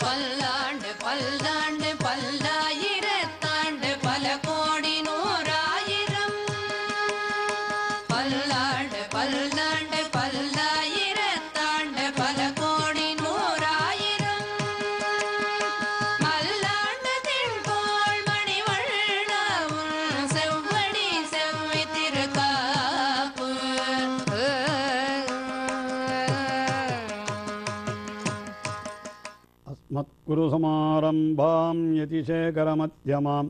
பல்லாண்டு பல்லாண்டு பல்லாயிரத்தாண்டு பல கோடி நூறாயிரம் பல்லாண்டு பல்லாண்டு பல்லாயிரத்தாண்டு பல கோடி நூறாயிரம் மல்லாண்டு திண்கோள் மணிவண்ணாவும் செவ்வடி செவ்வி திருக்காப்பு अस्मत्कुरुसमारम्भां यतिशेखरमध्यमां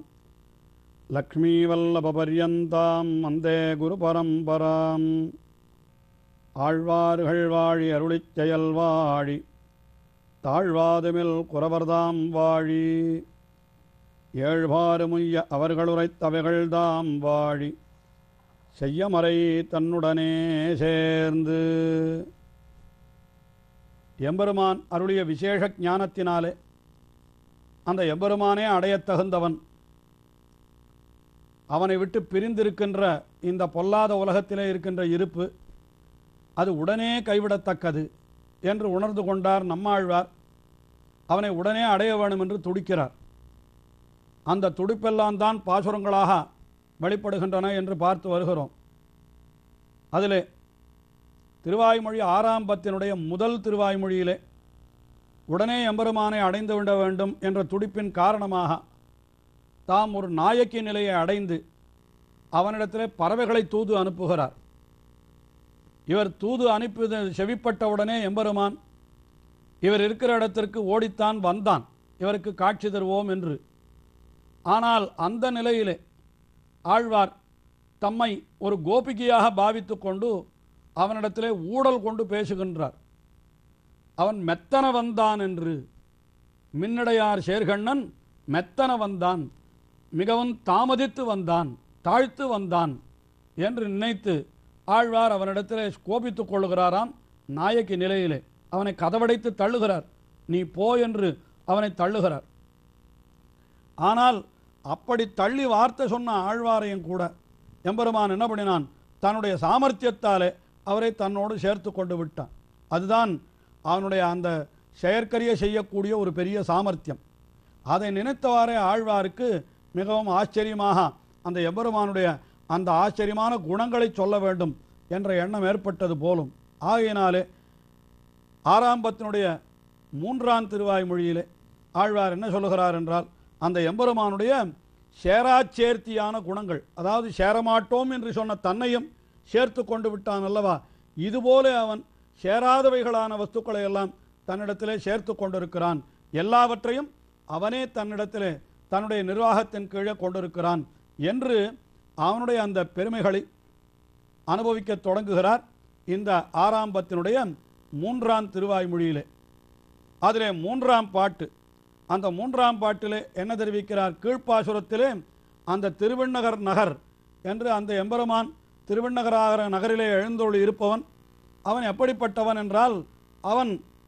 லக்ஷ்மீவல்லபபர்யந்தாம் வந்தே குருபரம்பராம் ஆழ்வார்கள் வாழி அருளிச் செயல் வாழி தாழ்வாதுமில் குறவர்தாம் வாழி ஏழ்பாறு முய்ய அவர்களுரைத்தவைகள்தாம் வாழி செய்யமறை தன்னுடனே சேர்ந்து எம்பெருமான் அருளிய விசேஷ ஞானத்தினாலே அந்த எம்பெருமானே அடையத் தகுந்தவன் அவனை விட்டு பிரிந்திருக்கின்ற இந்த பொல்லாத உலகத்திலே இருக்கின்ற இருப்பு அது உடனே கைவிடத்தக்கது என்று உணர்ந்து கொண்டார் நம்மாழ்வார் அவனை உடனே அடைய வேணும் என்று துடிக்கிறார் அந்த துடிப்பெல்லாம் தான் பாசுரங்களாக வெளிப்படுகின்றன என்று பார்த்து வருகிறோம் அதிலே திருவாய்மொழி ஆறாம் பத்தினுடைய முதல் திருவாய்மொழியிலே உடனே எம்பெருமானை அடைந்து விட வேண்டும் என்ற துடிப்பின் காரணமாக தாம் ஒரு நாயக்கி நிலையை அடைந்து அவனிடத்திலே பறவைகளை தூது அனுப்புகிறார் இவர் தூது அனுப்பி செவிப்பட்டவுடனே எம்பெருமான் இவர் இருக்கிற இடத்திற்கு ஓடித்தான் வந்தான் இவருக்கு காட்சி தருவோம் என்று ஆனால் அந்த நிலையிலே ஆழ்வார் தம்மை ஒரு கோபிகையாக பாவித்து கொண்டு அவனிடத்திலே ஊடல் கொண்டு பேசுகின்றார் அவன் மெத்தன வந்தான் என்று மின்னடையார் சேர்கண்ணன் மெத்தன வந்தான் மிகவும் தாமதித்து வந்தான் தாழ்த்து வந்தான் என்று நினைத்து ஆழ்வார் அவனிடத்திலே கோபித்துக் கொள்ளுகிறாராம் நாயக்கி நிலையிலே அவனை கதவடைத்து தள்ளுகிறார் நீ போ என்று அவனை தள்ளுகிறார் ஆனால் அப்படி தள்ளி வார்த்தை சொன்ன ஆழ்வாரையும் கூட எம்பெருமான் என்ன பண்ணினான் தன்னுடைய சாமர்த்தியத்தாலே அவரை தன்னோடு சேர்த்து கொண்டு விட்டான் அதுதான் அவனுடைய அந்த செயற்கரிய செய்யக்கூடிய ஒரு பெரிய சாமர்த்தியம் அதை நினைத்தவாறே ஆழ்வாருக்கு மிகவும் ஆச்சரியமாக அந்த எம்பெருமானுடைய அந்த ஆச்சரியமான குணங்களை சொல்ல வேண்டும் என்ற எண்ணம் ஏற்பட்டது போலும் ஆகையினாலே ஆறாம்பத்தினுடைய மூன்றாம் திருவாய்மொழியிலே ஆழ்வார் என்ன சொல்லுகிறார் என்றால் அந்த எம்பெருமானுடைய சேராச்சேர்த்தியான குணங்கள் அதாவது சேரமாட்டோம் என்று சொன்ன தன்னையும் சேர்த்து கொண்டு விட்டான் அல்லவா இதுபோல அவன் சேராதவைகளான வஸ்துக்களை எல்லாம் தன்னிடத்திலே சேர்த்து கொண்டிருக்கிறான் எல்லாவற்றையும் அவனே தன்னிடத்திலே தன்னுடைய நிர்வாகத்தின் கீழே கொண்டிருக்கிறான் என்று அவனுடைய அந்த பெருமைகளை அனுபவிக்க தொடங்குகிறார் இந்த ஆறாம் பத்தினுடைய மூன்றாம் திருவாய்மொழியிலே அதிலே மூன்றாம் பாட்டு அந்த மூன்றாம் பாட்டிலே என்ன தெரிவிக்கிறார் கீழ்ப்பாசுரத்திலே அந்த திருவண்ணகர் நகர் என்று அந்த எம்பெருமான் திருவண்ணகராகிற நகரிலே எழுந்தொழி இருப்பவன் அவன் எப்படிப்பட்டவன் என்றால் அவன்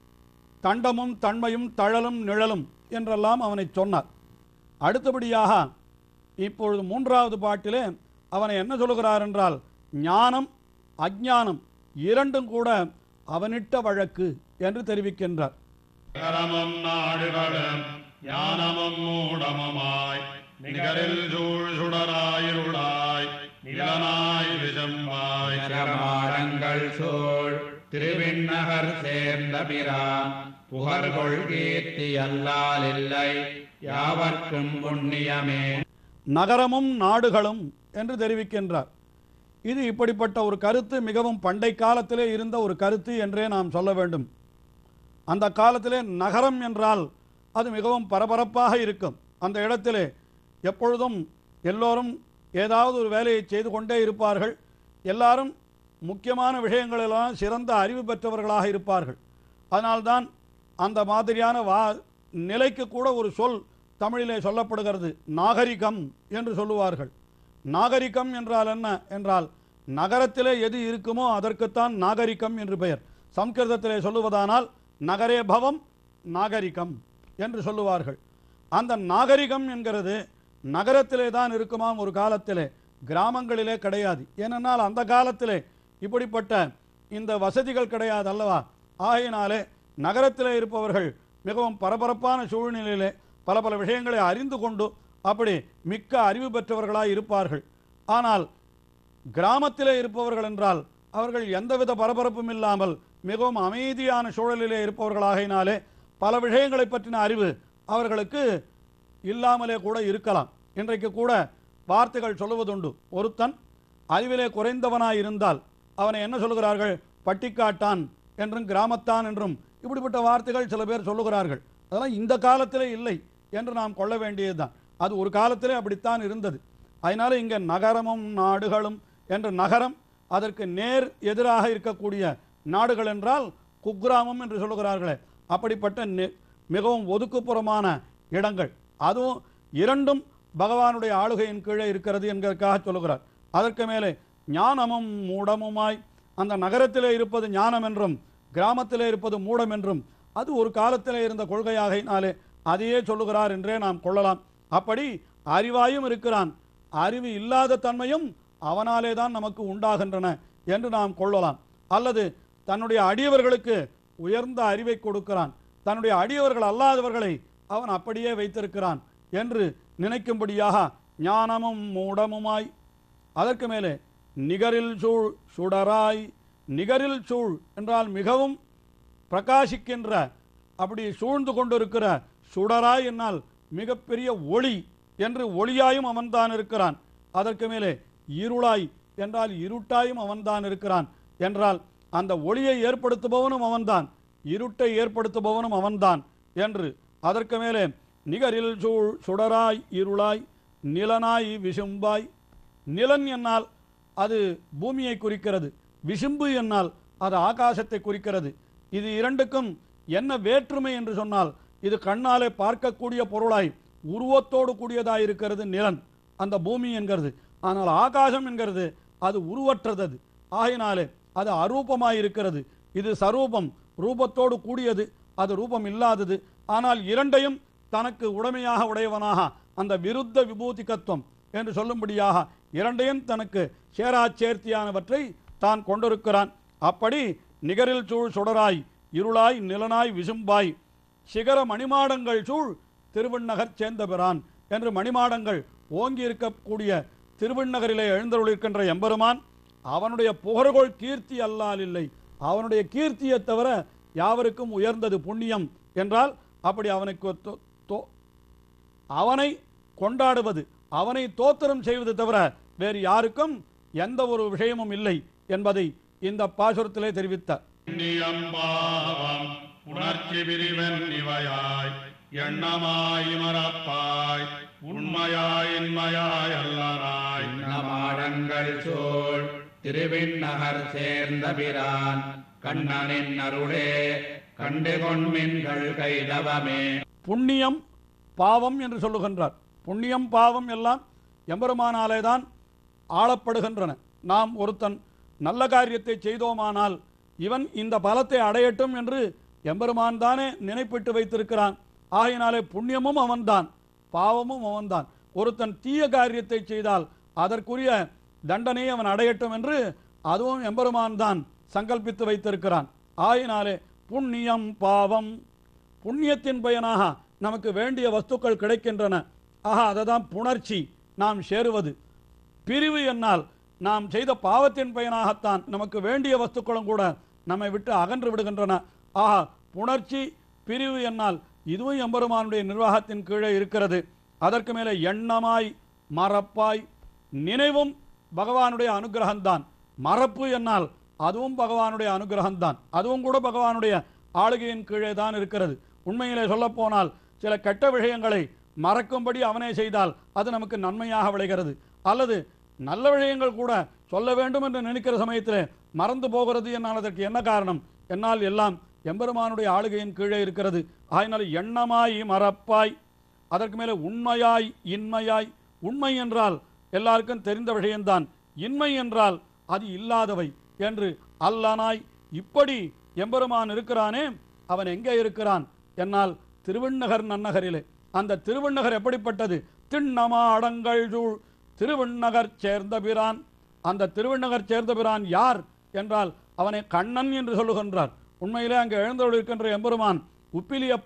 தண்டமும் தன்மையும் தழலும் நிழலும் என்றெல்லாம் அவனை சொன்னார் அடுத்தபடியாக இப்பொழுது மூன்றாவது பாட்டிலே அவனை என்ன சொல்லுகிறார் என்றால் ஞானம் அஞ்ஞானம் இரண்டும் கூட அவனிட்ட வழக்கு என்று தெரிவிக்கின்றார் நகரமும் நாடுகளும் ஞானமும் மூடமுமாய் நிகரில் சூழ் சுடராயிருளாய் நிலனாய் விஷம்பாய் நகரமாடங்கள் சூழ் திருவிண்ணகர் சேர்ந்த பிரான் புகழ்கொள் கீர்த்தி அல்லால் இல்லை யாவர்க்கும் புண்ணியமே நகரமும் நாடுகளும் என்று தெரிவிக்கின்றார் இது இப்படிப்பட்ட ஒரு கருத்து மிகவும் பண்டை காலத்திலே இருந்த ஒரு கருத்து என்றே நாம் சொல்ல வேண்டும் அந்த காலத்திலே நகரம் என்றால் அது மிகவும் பரபரப்பாக இருக்கும் அந்த இடத்திலே எப்பொழுதும் எல்லோரும் ஏதாவது ஒரு வேலையை செய்து கொண்டே இருப்பார்கள் எல்லாரும் முக்கியமான விஷயங்களெல்லாம் சிறந்த அறிவு பெற்றவர்களாக இருப்பார்கள் அதனால்தான் அந்த மாதிரியான வா நிலைக்கு கூட ஒரு சொல் தமிழிலே சொல்லப்படுகிறது நாகரிகம் என்று சொல்லுவார்கள் நாகரிகம் என்றால் என்ன என்றால் நகரத்திலே எது இருக்குமோ அதற்குத்தான் நாகரிகம் என்று பெயர் சம்ஸ்கிருதத்திலே சொல்லுவதானால் நகரே பவம் நாகரிகம் என்று சொல்லுவார்கள் அந்த நாகரிகம் என்கிறது நகரத்திலே தான் இருக்குமாம் ஒரு காலத்திலே கிராமங்களிலே கிடையாது ஏனென்றால் அந்த காலத்திலே இப்படிப்பட்ட இந்த வசதிகள் கிடையாது அல்லவா ஆகையினாலே நகரத்திலே இருப்பவர்கள் மிகவும் பரபரப்பான சூழ்நிலையிலே பல பல விஷயங்களை அறிந்து கொண்டு அப்படி மிக்க அறிவு பெற்றவர்களாய் இருப்பார்கள் ஆனால் கிராமத்திலே இருப்பவர்கள் என்றால் அவர்கள் எந்தவித பரபரப்பும் இல்லாமல் மிகவும் அமைதியான சூழலிலே இருப்பவர்களாகையினாலே பல விஷயங்களை பற்றின அறிவு அவர்களுக்கு இல்லாமலே கூட இருக்கலாம் இன்றைக்கு கூட வார்த்தைகள் சொல்லுவதுண்டு ஒருத்தன் அறிவிலே குறைந்தவனாய் இருந்தால் அவனை என்ன சொல்லுகிறார்கள் பட்டிக்காட்டான் என்றும் கிராமத்தான் என்றும் இப்படிப்பட்ட வார்த்தைகள் சில பேர் சொல்லுகிறார்கள் அதெல்லாம் இந்த காலத்திலே இல்லை என்று நாம் கொள்ள வேண்டியதுதான் அது ஒரு காலத்திலே அப்படித்தான் இருந்தது அதனால இங்கே நகரமும் நாடுகளும் என்ற நகரம் அதற்கு நேர் எதிராக இருக்கக்கூடிய நாடுகள் என்றால் குக்கிராமம் என்று சொல்லுகிறார்களே அப்படிப்பட்ட நெ- மிகவும் ஒதுக்குப்புறமான இடங்கள் அதுவும் இரண்டும் பகவானுடைய ஆளுகையின் கீழே இருக்கிறது என்கிறதுக்காக சொல்லுகிறார் அதற்கு மேலே ஞானமும் மூடமுமாய் அந்த நகரத்திலே இருப்பது ஞானம் என்றும் கிராமத்திலே இருப்பது மூடம் என்றும் அது ஒரு காலத்திலே இருந்த கொள்கையாகையினாலே அதையே சொல்லுகிறார் என்றே நாம் கொள்ளலாம் அப்படி அறிவாயும் இருக்கிறான் அறிவு இல்லாத தன்மையும் அவனாலே தான் நமக்கு உண்டாகின்றன என்று நாம் கொள்ளலாம் அல்லது தன்னுடைய அடியவர்களுக்கு உயர்ந்த அறிவை கொடுக்கிறான் தன்னுடைய அடியவர்கள் அல்லாதவர்களை அவன் அப்படியே வைத்திருக்கிறான் என்று நினைக்கும்படியாக ஞானமும் மூடமுமாய் அதற்கு மேலே நிகரில் சூழ் சுடராய் நிகரில் சூழ் என்றால் மிகவும் பிரகாசிக்கின்ற அப்படி சூழ்ந்து கொண்டிருக்கிற சுடராய் என்னால் மிகப்பெரிய ஒளி என்று ஒளியாயும் அவன்தான் இருக்கிறான் அதற்கு மேலே இருளாய் என்றால் இருட்டாயும் அவன்தான் இருக்கிறான் என்றால் அந்த ஒளியை ஏற்படுத்துபவனும் அவன்தான் இருட்டை ஏற்படுத்துபவனும் அவன்தான் என்று அதற்கு மேலே நிகரில் சூழ் சுடராய் இருளாய் நிலனாய் விசும்பாய் நிலன் என்னால் அது பூமியை குறிக்கிறது விசும்பு என்னால் அது ஆகாசத்தை குறிக்கிறது இது இரண்டுக்கும் என்ன வேற்றுமை என்று சொன்னால் இது கண்ணாலே பார்க்கக்கூடிய பொருளாய் உருவத்தோடு கூடியதாய் இருக்கிறது நிலன் அந்த பூமி என்கிறது ஆனால் ஆகாசம் என்கிறது அது உருவற்றது அது ஆகையினாலே அது அரூபமாய் இருக்கிறது இது சரூபம் ரூபத்தோடு கூடியது அது ரூபம் இல்லாதது ஆனால் இரண்டையும் தனக்கு உடைமையாக உடையவனாக அந்த விருத்த விபூதிகத்துவம் என்று சொல்லும்படியாக இரண்டையும் தனக்கு சேராச் சேர்த்தியானவற்றை தான் கொண்டிருக்கிறான் அப்படி நிகரில் சூழ் சுடராய் இருளாய் நிலனாய் விசும்பாய் சிகர மணிமாடங்கள் சூழ் திருவண்ணகர் சேர்ந்தபிரான் என்று மணிமாடங்கள் ஓங்கி இருக்கக்கூடிய திருவண்ணகரிலே எழுந்தருளிருக்கின்ற எம்பெருமான் அவனுடைய புகழ்கொள் கீர்த்தி அல்லால் இல்லை அவனுடைய கீர்த்தியை தவிர யாவருக்கும் உயர்ந்தது புண்ணியம் என்றால் அப்படி அவனுக்கு தோ- தோ- அவனை கொண்டாடுவது அவனை தோத்திரம் செய்வது தவிர வேறு யாருக்கும் எந்த ஒரு விஷயமும் இல்லை என்பதை இந்த பாசுரத்திலே தெரிவித்தார் நியம்பாவம் உணர்ச்சி பிரிவன் இவையாய் எண்ணமாய் மறப்பாய் உண்மையாய் இன்மையாய் அல்லனாய் மாடங்கள் சூழ் திருவிண்ணகர் சேர்ந்த பிரான் கண்ணனின் அருளே கண்டு கொண்மின்கள் கைதவமே புண்ணியம் பாவம் என்று சொல்லுகின்றார் புண்ணியம் பாவம் எல்லாம் எம்பெருமானாலே தான் ஆளப்படுகின்றன நாம் ஒருத்தன் நல்ல காரியத்தை செய்தோமானால் இவன் இந்த பலத்தை அடையட்டும் என்று எம்பெருமான் தானே நினைப்பிட்டு வைத்திருக்கிறான் ஆகையினாலே புண்ணியமும் அவன்தான் பாவமும் அவன்தான் ஒருத்தன் தீய காரியத்தை செய்தால் அதற்குரிய தண்டனையை அவன் அடையட்டும் என்று அதுவும் எம்பெருமான் தான் சங்கல்பித்து வைத்திருக்கிறான் ஆயினாலே புண்ணியம் பாவம் புண்ணியத்தின் பயனாக நமக்கு வேண்டிய வஸ்துக்கள் கிடைக்கின்றன ஆக அதை தான் புணர்ச்சி நாம் சேருவது பிரிவு என்னால் நாம் செய்த பாவத்தின் பயனாகத்தான் நமக்கு வேண்டிய வஸ்துக்களும் கூட நம்மை விட்டு அகன்று விடுகின்றன ஆஹா புணர்ச்சி பிரிவு என்னால் இதுவும் எம்பெருமானுடைய நிர்வாகத்தின் கீழே இருக்கிறது அதற்கு மேலே எண்ணமாய் மறப்பாய் நினைவும் பகவானுடைய அனுகிரகம்தான் மறப்பு என்னால் அதுவும் பகவானுடைய அனுகிரகம்தான் அதுவும் கூட பகவானுடைய ஆளுகையின் கீழே தான் இருக்கிறது உண்மையிலே சொல்லப்போனால் சில கெட்ட விஷயங்களை மறக்கும்படி அவனே செய்தால் அது நமக்கு நன்மையாக விளைகிறது அல்லது நல்ல விஷயங்கள் கூட சொல்ல வேண்டும் என்று நினைக்கிற சமயத்தில் மறந்து போகிறது என்னால் அதற்கு என்ன காரணம் என்னால் எல்லாம் எம்பெருமானுடைய ஆளுகையின் கீழே இருக்கிறது ஆயினால் எண்ணமாய் மறப்பாய் அதற்கு மேலே உண்மையாய் இன்மையாய் உண்மை என்றால் எல்லாருக்கும் தெரிந்த விஷயம்தான் இன்மை என்றால் அது இல்லாதவை என்று அல்லனாய் இப்படி எம்பெருமான் இருக்கிறானே அவன் எங்கே இருக்கிறான் என்னால் திருவண்ணகர் நன்னகரிலே அந்த திருவண்ணகர் எப்படிப்பட்டது திண்ணமாடங்கள் சூழ் திருவண்ணகர் சேர்ந்த பிரான் அந்த திருவண்ணகர் சேர்ந்த பிரான் யார் என்றால் அவனை கண்ணன் என்று சொல்லுகின்றார் உண்மையிலே அங்கே எழுந்தருள் இருக்கின்ற எம்பெருமான் உப்பிலியப்பன்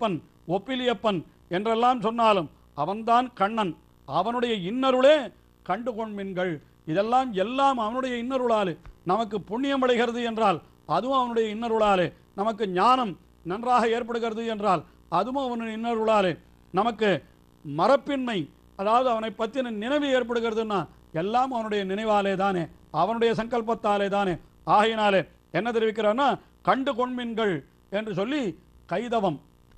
ஒப்பிலியப்பன் என்றெல்லாம் சொன்னாலும் அவன்தான் கண்ணன் அவனுடைய இன்னருளே கண்டு கொண்மின்கள் இதெல்லாம் எல்லாம் அவனுடைய இன்னருளாலே நமக்கு புண்ணியம் அடைகிறது என்றால் அதுவும் அவனுடைய இன்னருளாலே நமக்கு ஞானம் நன்றாக ஏற்படுகிறது என்றால் அதுவும் அவனுடைய இன்னருளாலே நமக்கு மறப்பின்மை அதாவது அவனை பற்றின நினைவு ஏற்படுகிறதுன்னா எல்லாம் அவனுடைய நினைவாலே தானே அவனுடைய சங்கல்பத்தாலே தானே ஆகையினாலே என்ன தெரிவிக்கிறான்னா கண்டு கொண்மின்கள் என்று சொல்லி கைதவம்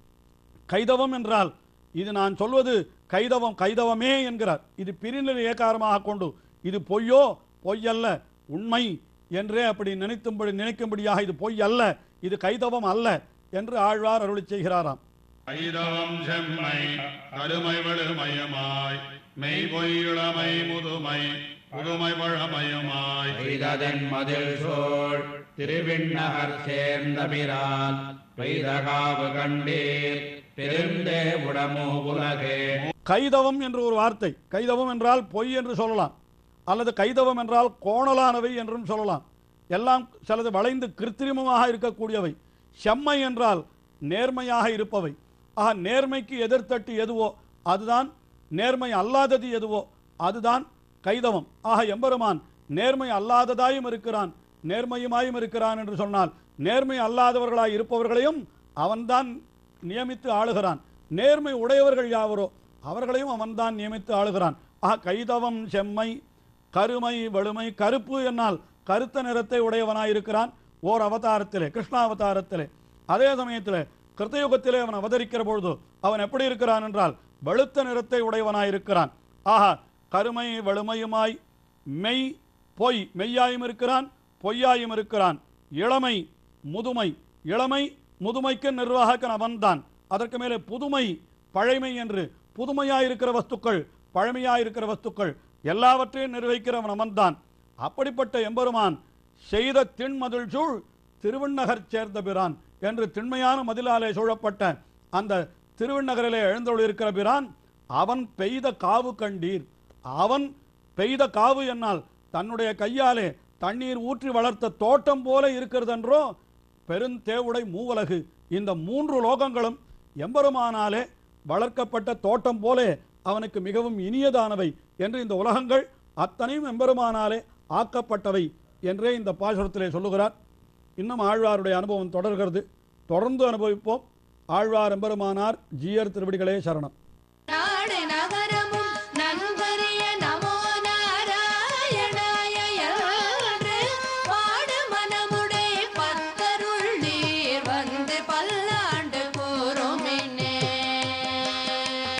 கைதவம் என்றால் இது நான் சொல்வது கைதவம் கைதவமே என்கிறார் இது பிரிநிலை ஏகாரமாக கொண்டு இது பொய்யோ பொய்யல்ல உண்மை என்றே அப்படி நினைத்தும்படி நினைக்கும்படியாக இது பொய் அல்ல இது கைதவம் அல்ல என்று ஆழ்வார் அருளி செய்கிறாராம் ஐதவம் செம்மை கருமை வலுமயமாய் மெய் பொய் இளமை முதுமை புதுமை பழமயமாய் பெய்ததன் மதில் சோழ் திருவிண்ணகர் சேர்ந்த பிரான் பெய்தகாவு கண்டீர் பெருந்தே உடமோ உலகே கைதவம் என்று ஒரு வார்த்தை கைதவம் என்றால் பொய் என்று சொல்லலாம் அல்லது கைதவம் என்றால் கோணலானவை என்றும் சொல்லலாம் எல்லாம் சிலது வளைந்து கிருத்திரிமமாக இருக்கக்கூடியவை செம்மை என்றால் நேர்மையாக இருப்பவை ஆக நேர்மைக்கு எதிர்த்தட்டு எதுவோ அதுதான் நேர்மை அல்லாதது எதுவோ அதுதான் கைதவம் ஆக எம்பெருமான் நேர்மை அல்லாததாயும் இருக்கிறான் நேர்மையுமாயும் இருக்கிறான் என்று சொன்னால் நேர்மை அல்லாதவர்களாய் இருப்பவர்களையும் அவன்தான் நியமித்து ஆளுகிறான் நேர்மை உடையவர்கள் யாவரோ அவர்களையும் அவன்தான் நியமித்து ஆளுகிறான் ஆக கைதவம் செம்மை கருமை வலுமை கருப்பு என்னால் கருத்த நிறத்தை உடையவனாயிருக்கிறான் ஓர் அவதாரத்திலே கிருஷ்ணாவதாரத்திலே அதே சமயத்தில் கிருத்தயுகத்திலே அவன் அவதரிக்கிற பொழுது அவன் எப்படி இருக்கிறான் என்றால் வெளுத்த நிறத்தை உடையவனாயிருக்கிறான் ஆஹா கருமை வலுமையுமாய் மெய் பொய் மெய்யாயும் இருக்கிறான் பொய்யாயும் இருக்கிறான் இளமை முதுமை இளமை முதுமைக்கு நிர்வாகக்கன் அவன்தான் அதற்கு மேலே புதுமை பழைமை என்று புதுமையாயிருக்கிற வஸ்துக்கள் பழமையாயிருக்கிற வஸ்துக்கள் எல்லாவற்றையும் நிர்வகிக்கிறவன் அவன்தான் அப்படிப்பட்ட எம்பெருமான் செய்த திண்மதில் சூழ் திருவண்ணகர் சேர்ந்த பிரான் என்று திண்மையான மதிலாலே சூழப்பட்ட அந்த திருவண்ணகரிலே எழுந்தொழி இருக்கிற பிரான் அவன் பெய்த காவு கண்டீர் அவன் பெய்த காவு என்னால் தன்னுடைய கையாலே தண்ணீர் ஊற்றி வளர்த்த தோட்டம் போல இருக்கிறதென்றோ பெருந்தேவுடை மூவலகு இந்த மூன்று லோகங்களும் எம்பெருமானாலே வளர்க்கப்பட்ட தோட்டம் போலே அவனுக்கு மிகவும் இனியதானவை என்று இந்த உலகங்கள் அத்தனையும் எம்பெருமானாலே ஆக்கப்பட்டவை என்றே இந்த பாசுரத்திலே சொல்லுகிறார் இன்னும் ஆழ்வாருடைய அனுபவம் தொடர்கிறது தொடர்ந்து அனுபவிப்போம் ஆழ்வார் எம்பெருமானார் ஜீயர் திருவடிகளே சரணம்